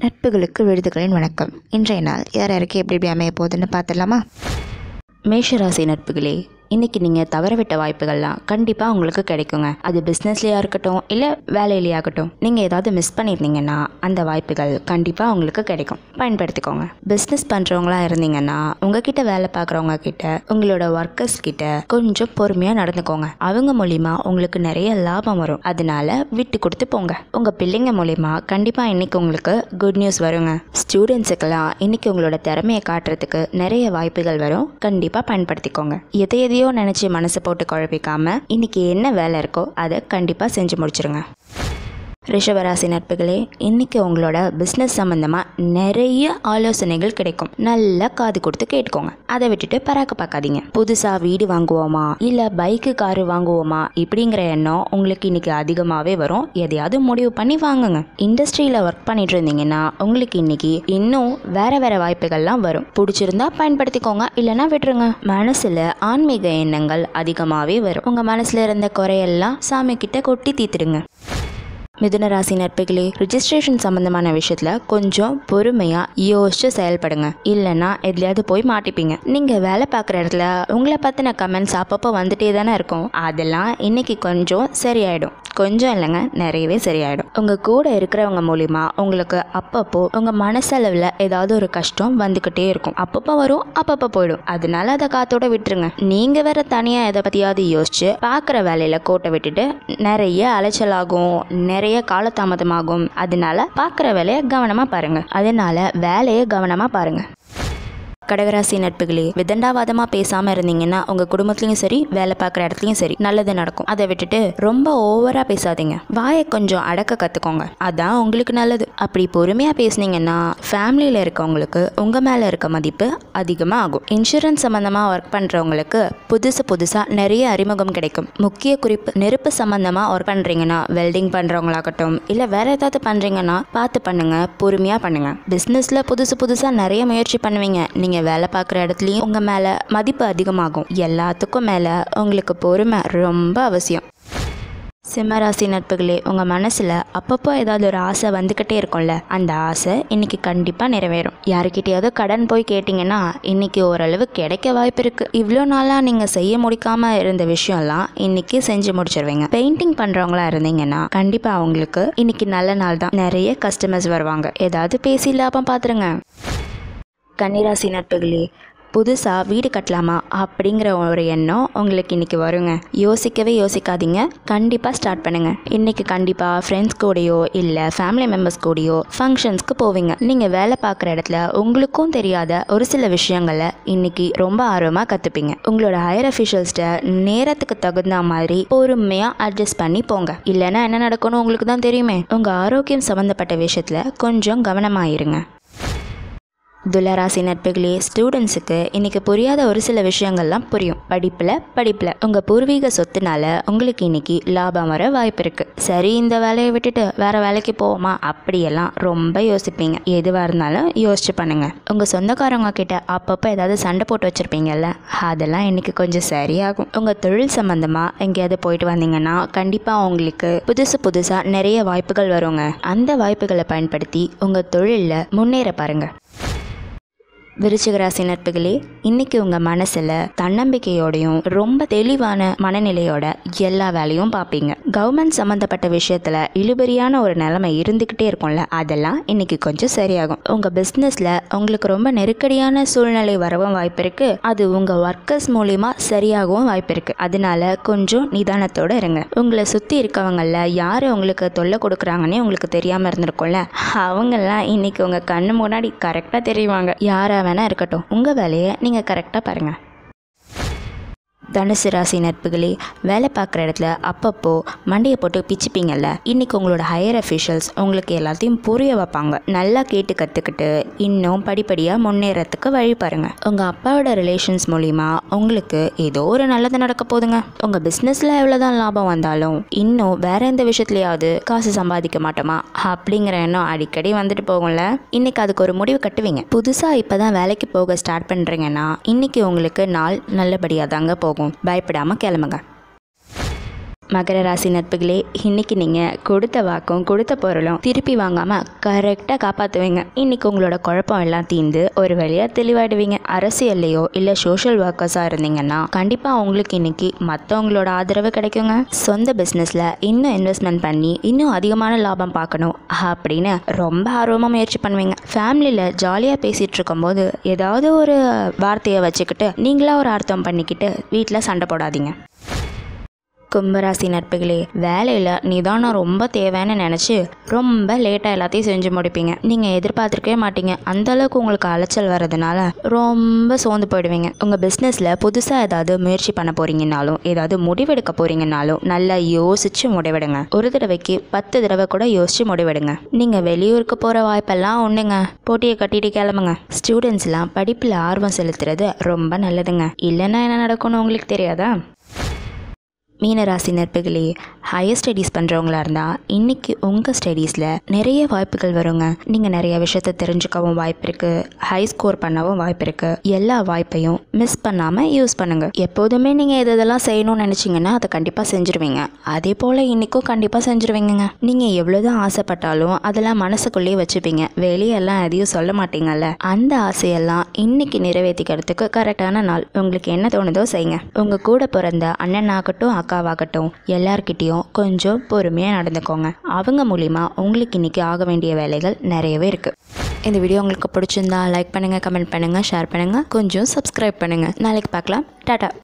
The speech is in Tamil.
நட்புகளுக்கு விருதுகளின் வணக்கம் இன்றைய நாள் யார் யாருக்கு எப்படி எப்படி அமைய போகுதுன்னு பார்த்துடலாமா மேஷராசி நட்புகளே இன்றைக்கி நீங்கள் தவறவிட்ட வாய்ப்புகள்லாம் கண்டிப்பாக உங்களுக்கு கிடைக்குங்க அது பிஸ்னஸ்லேயா இருக்கட்டும் இல்லை வேலையிலேயாகட்டும் நீங்கள் ஏதாவது மிஸ் பண்ணியிருந்தீங்கன்னா அந்த வாய்ப்புகள் கண்டிப்பாக உங்களுக்கு கிடைக்கும் பயன்படுத்திக்கோங்க பிஸ்னஸ் பண்ணுறவங்களா இருந்தீங்கன்னா உங்ககிட்ட வேலை பார்க்குறவங்க கிட்ட உங்களோட ஒர்க்கர்ஸ் கிட்ட கொஞ்சம் பொறுமையாக நடந்துக்கோங்க அவங்க மூலிமா உங்களுக்கு நிறைய லாபம் வரும் அதனால விட்டு கொடுத்து போங்க உங்கள் பிள்ளைங்க மூலிமா கண்டிப்பாக இன்னைக்கு உங்களுக்கு குட் நியூஸ் வருங்க ஸ்டூடெண்ட்ஸுக்கெல்லாம் இன்னைக்கு உங்களோட திறமையை காட்டுறதுக்கு நிறைய வாய்ப்புகள் வரும் கண்டிப்பாக பயன்படுத்திக்கோங்க எதை எதையோ நினச்சி மனசை போட்டு குழப்பிக்காம இன்னைக்கு என்ன வேலை இருக்கோ அதை கண்டிப்பாக செஞ்சு முடிச்சிருங்க ரிஷபராசி நட்புகளே இன்னைக்கு உங்களோட பிஸ்னஸ் சம்மந்தமாக நிறைய ஆலோசனைகள் கிடைக்கும் நல்லா காது கொடுத்து கேட்டுக்கோங்க அதை விட்டுட்டு பராக்க பார்க்காதீங்க புதுசாக வீடு வாங்குவோமா இல்லை பைக்கு காரு வாங்குவோமா இப்படிங்கிற எண்ணம் உங்களுக்கு இன்னைக்கு அதிகமாகவே வரும் எதையாவது முடிவு பண்ணி வாங்குங்க இண்டஸ்ட்ரியில் ஒர்க் பண்ணிட்டு இருந்தீங்கன்னா உங்களுக்கு இன்னைக்கு இன்னும் வேற வேற வாய்ப்புகள்லாம் வரும் பிடிச்சிருந்தா பயன்படுத்திக்கோங்க இல்லைன்னா விட்டுருங்க மனசில் ஆன்மீக எண்ணங்கள் அதிகமாகவே வரும் உங்கள் மனசில் இருந்த குறையெல்லாம் சாமி கிட்ட கொட்டி தீத்துடுங்க மிதுன ராசி நட்புகளே ரிஜிஸ்ட்ரேஷன் சம்பந்தமான விஷயத்துல கொஞ்சம் பொறுமையா யோசிச்சு செயல்படுங்க இல்லைன்னா எதுலையாவது போய் மாட்டிப்பீங்க நீங்க வேலை பார்க்குற இடத்துல உங்களை பத்தின கமெண்ட்ஸ் அப்பப்போ வந்துட்டே தானே இருக்கும் அதெல்லாம் இன்னைக்கு கொஞ்சம் சரியாயிடும் கொஞ்சம் இல்லைங்க நிறையவே சரியாயிடும் உங்க கூட இருக்கிறவங்க மூலிமா உங்களுக்கு அப்பப்போ உங்க மனசளவில் ஏதாவது ஒரு கஷ்டம் வந்துக்கிட்டே இருக்கும் அப்பப்போ வரும் அப்பப்போ போயிடும் அதனால அதை காத்தோட விட்டுருங்க நீங்க வேற தனியா எதை பத்தியாவது யோசிச்சு பார்க்குற வேலையில கோட்டை விட்டுட்டு நிறைய அலைச்சலாகும் நிறைய காலதாமதமாகும் அதனால பார்க்குற வேலையை கவனமா பாருங்க அதனால வேலையை கவனமா பாருங்க கடகராசி நட்புகளே விதண்டாவாதமா பேசாம இருந்தீங்கன்னா உங்க குடும்பத்திலயும் சரி வேலை பார்க்குற இடத்துலயும் சரி நல்லது நடக்கும் அதை விட்டுட்டு ரொம்ப ஓவரா பேசாதீங்க வாயை கொஞ்சம் அடக்க கத்துக்கோங்க அதான் உங்களுக்கு நல்லது அப்படி பொறுமையா பேசுனீங்கன்னா ஃபேமிலியில இருக்கவங்களுக்கு உங்க மேல இருக்க மதிப்பு அதிகமா ஆகும் இன்சூரன்ஸ் சம்பந்தமா ஒர்க் பண்றவங்களுக்கு புதுசு புதுசா நிறைய அறிமுகம் கிடைக்கும் முக்கிய குறிப்பு நெருப்பு சம்பந்தமா ஒர்க் பண்றீங்கன்னா வெல்டிங் பண்றவங்களாகட்டும் இல்ல வேற ஏதாவது பண்றீங்கன்னா பார்த்து பண்ணுங்க பொறுமையா பண்ணுங்க பிசினஸ்ல புதுசு புதுசா நிறைய முயற்சி பண்ணுவீங்க நீங்க வேலை பார்க்குற இடத்துலையும் உங்க மேல மதிப்பு அதிகமாகும் எல்லாத்துக்கும் மேல உங்களுக்கு பொறுமை ரொம்ப அவசியம் சிம்மராசி நட்புகளே உங்கள் மனசில் அப்பப்போ ஏதாவது ஒரு ஆசை வந்துக்கிட்டே இருக்கும்ல அந்த ஆசை இன்னைக்கு கண்டிப்பாக நிறைவேறும் யாருக்கிட்டையாவது கடன் போய் கேட்டிங்கன்னா இன்னைக்கு ஓரளவு கிடைக்க வாய்ப்பு இருக்குது இவ்வளோ நாளாக நீங்கள் செய்ய முடிக்காம இருந்த விஷயம்லாம் இன்னைக்கு செஞ்சு முடிச்சிருவீங்க பெயிண்டிங் பண்ணுறவங்களா இருந்தீங்கன்னா கண்டிப்பாக அவங்களுக்கு இன்னைக்கு நல்ல நாள் தான் நிறைய கஸ்டமர்ஸ் வருவாங்க ஏதாவது பேசி லாபம் பார்த்துருங்க கன்னிராசி நட்புகளே புதுசாக வீடு கட்டலாமா அப்படிங்கிற ஒரு எண்ணம் உங்களுக்கு இன்றைக்கி வருங்க யோசிக்கவே யோசிக்காதீங்க கண்டிப்பாக ஸ்டார்ட் பண்ணுங்கள் இன்றைக்கி கண்டிப்பாக ஃப்ரெண்ட்ஸ் கூடயோ இல்லை ஃபேமிலி மெம்பர்ஸ் கூடயோ ஃபங்க்ஷன்ஸ்க்கு போவீங்க நீங்கள் வேலை பார்க்குற இடத்துல உங்களுக்கும் தெரியாத ஒரு சில விஷயங்களை இன்னைக்கு ரொம்ப ஆர்வமாக கற்றுப்பீங்க உங்களோட ஹையர் அஃபிஷியல்ஸ்கிட்ட நேரத்துக்கு தகுந்த மாதிரி பொறுமையாக அட்ஜஸ்ட் பண்ணி போங்க இல்லைன்னா என்ன நடக்கணும் உங்களுக்கு தான் தெரியுமே உங்கள் ஆரோக்கியம் சம்மந்தப்பட்ட விஷயத்தில் கொஞ்சம் கவனமாயிருங்க துளராசி நட்புகளே ஸ்டூடெண்ட்ஸுக்கு இன்னைக்கு புரியாத ஒரு சில விஷயங்கள்லாம் புரியும் படிப்பில் படிப்பில் உங்கள் பூர்வீக சொத்துனால உங்களுக்கு இன்னைக்கு லாபம் வர வாய்ப்பு இருக்குது சரி இந்த வேலையை விட்டுட்டு வேற வேலைக்கு போவோமா அப்படியெல்லாம் ரொம்ப யோசிப்பீங்க எதுவாக இருந்தாலும் யோசிச்சு பண்ணுங்க உங்கள் சொந்தக்காரங்க கிட்ட அப்பப்போ ஏதாவது சண்டை போட்டு வச்சுருப்பீங்கல்ல அதெல்லாம் இன்னைக்கு கொஞ்சம் சரியாகும் உங்கள் தொழில் சம்மந்தமாக எங்கேயாவது போயிட்டு வந்தீங்கன்னா கண்டிப்பாக உங்களுக்கு புதுசு புதுசாக நிறைய வாய்ப்புகள் வருங்க அந்த வாய்ப்புகளை பயன்படுத்தி உங்கள் தொழிலில் முன்னேற பாருங்கள் விருச்சிக ராசி நட்புகளே இன்னைக்கு உங்கள் மனசில் தன்னம்பிக்கையோடையும் ரொம்ப தெளிவான மனநிலையோட எல்லா வேலையும் பார்ப்பீங்க கவர்மெண்ட் சம்மந்தப்பட்ட விஷயத்தில் இழுபறியான ஒரு நிலைமை இருந்துக்கிட்டே இருக்கும்ல அதெல்லாம் இன்னைக்கு கொஞ்சம் சரியாகும் உங்கள் பிஸ்னஸில் உங்களுக்கு ரொம்ப நெருக்கடியான சூழ்நிலை வரவும் வாய்ப்பு இருக்குது அது உங்கள் ஒர்க்கர்ஸ் மூலிமா சரியாகவும் வாய்ப்பு இருக்குது அதனால கொஞ்சம் நிதானத்தோட இருங்க உங்களை சுற்றி இருக்கவங்கள யார் உங்களுக்கு தொல்லை கொடுக்குறாங்கன்னே உங்களுக்கு தெரியாமல் இருந்திருக்கும்ல அவங்கெல்லாம் இன்னைக்கு உங்கள் கண்ணு முன்னாடி கரெக்டாக தெரியுவாங்க யாராக வேணா இருக்கட்டும் உங்கள் வேலையை நீங்கள் கரெக்டாக பாருங்கள் தனுசு ராசி நட்புகளே வேலை பார்க்குற இடத்துல அப்பப்போ மண்டையை போட்டு பிச்சுப்பீங்கல்ல இன்னைக்கு உங்களோட ஹையர் அஃபிஷியல்ஸ் உங்களுக்கு எல்லாத்தையும் புரிய வைப்பாங்க நல்லா கேட்டு கற்றுக்கிட்டு இன்னும் படிப்படியாக முன்னேறத்துக்கு வழி பாருங்க உங்கள் அப்பாவோட ரிலேஷன்ஸ் மூலிமா உங்களுக்கு ஏதோ ஒரு நல்லது நடக்க போதுங்க உங்கள் பிஸ்னஸில் எவ்வளோதான் லாபம் வந்தாலும் இன்னும் வேற எந்த விஷயத்துலையாவது காசு சம்பாதிக்க மாட்டோமா அப்படிங்கிற எண்ணம் அடிக்கடி வந்துட்டு போகும்ல இன்னைக்கு அதுக்கு ஒரு முடிவு கட்டுவீங்க புதுசாக இப்போ தான் வேலைக்கு போக ஸ்டார்ட் பண்ணுறீங்கன்னா இன்னைக்கு உங்களுக்கு நாள் நல்லபடியாக தாங்க போகும் பயப்படாமல் கிளம்புங்க மகர ராசி நட்புகளே இன்னைக்கு நீங்கள் கொடுத்த வாக்கும் கொடுத்த பொருளும் திருப்பி வாங்காமல் கரெக்டாக காப்பாற்றுவீங்க இன்னைக்கு உங்களோட குழப்பம் எல்லாம் தீர்ந்து ஒரு வழியாக தெளிவாயிடுவீங்க அரசியல்லையோ இல்லை சோஷியல் ஒர்க்கர்ஸாக இருந்தீங்கன்னா கண்டிப்பாக உங்களுக்கு இன்னைக்கு மற்றவங்களோட ஆதரவு கிடைக்குங்க சொந்த பிஸ்னஸில் இன்னும் இன்வெஸ்ட்மெண்ட் பண்ணி இன்னும் அதிகமான லாபம் பார்க்கணும் அப்படின்னு ரொம்ப ஆர்வமாக முயற்சி பண்ணுவீங்க ஃபேமிலியில் ஜாலியாக பேசிகிட்டு இருக்கும்போது ஏதாவது ஒரு வார்த்தையை வச்சுக்கிட்டு நீங்களா ஒரு அர்த்தம் பண்ணிக்கிட்டு வீட்டில் சண்டை போடாதீங்க கும்பராசி நட்புகளே வேலையில் நிதானம் ரொம்ப தேவைன்னு நினச்சி ரொம்ப லேட்டாக எல்லாத்தையும் செஞ்சு முடிப்பீங்க நீங்கள் எதிர்பார்த்துருக்கவே மாட்டீங்க அந்த அளவுக்கு உங்களுக்கு அலைச்சல் வர்றதுனால ரொம்ப சோர்ந்து போயிடுவீங்க உங்கள் பிஸ்னஸில் புதுசாக ஏதாவது முயற்சி பண்ண போகிறீங்கனாலும் ஏதாவது முடிவெடுக்க போகிறீங்கனாலும் நல்லா யோசித்து முடிவெடுங்க ஒரு தடவைக்கு பத்து தடவை கூட யோசித்து முடிவெடுங்க நீங்கள் வெளியூருக்கு போகிற வாய்ப்பெல்லாம் ஒன்றுங்க போட்டியை கட்டிட்டு கிளம்புங்க ஸ்டூடெண்ட்ஸ்லாம் படிப்பில் ஆர்வம் செலுத்துறது ரொம்ப நல்லதுங்க இல்லைன்னா என்ன நடக்கும்னு உங்களுக்கு தெரியாதா மீனராசி நட்புகளே ஹையர் ஸ்டடீஸ் பண்ணுறவங்களா இருந்தால் இன்றைக்கி உங்கள் ஸ்டடீஸில் நிறைய வாய்ப்புகள் வருங்க நீங்கள் நிறைய விஷயத்த தெரிஞ்சுக்கவும் வாய்ப்பு இருக்குது ஹை ஸ்கோர் பண்ணவும் வாய்ப்பு இருக்குது எல்லா வாய்ப்பையும் மிஸ் பண்ணாமல் யூஸ் பண்ணுங்கள் எப்போதுமே நீங்கள் எது இதெல்லாம் செய்யணும்னு நினச்சிங்கன்னா அதை கண்டிப்பாக செஞ்சுருவீங்க அதே போல் இன்றைக்கும் கண்டிப்பாக செஞ்சுருவீங்கங்க நீங்கள் எவ்வளோதான் ஆசைப்பட்டாலும் அதெல்லாம் மனசுக்குள்ளேயே வச்சுப்பீங்க வெளியெல்லாம் எதையும் சொல்ல மாட்டீங்கல்ல அந்த ஆசையெல்லாம் இன்னைக்கு நிறைவேற்றிக்கிறதுக்கு கரெக்டான நாள் உங்களுக்கு என்ன தோணுதோ செய்யுங்க உங்கள் கூட பிறந்த அண்ணனாகட்டும் அக்காவாகட்டும் எல்லார்கிட்டேயும் கொஞ்சம் பொறுமையாக நடந்துக்கோங்க அவங்க மூலிமா உங்களுக்கு இன்னைக்கு ஆக வேண்டிய வேலைகள் நிறையவே இருக்குது இந்த வீடியோ உங்களுக்கு பிடிச்சிருந்தா லைக் பண்ணுங்கள் கமெண்ட் பண்ணுங்கள் ஷேர் பண்ணுங்கள் கொஞ்சம் சப்ஸ்கிரைப் பண்ணுங்கள் நாளைக்கு பார்க்கலாம் டாட்டா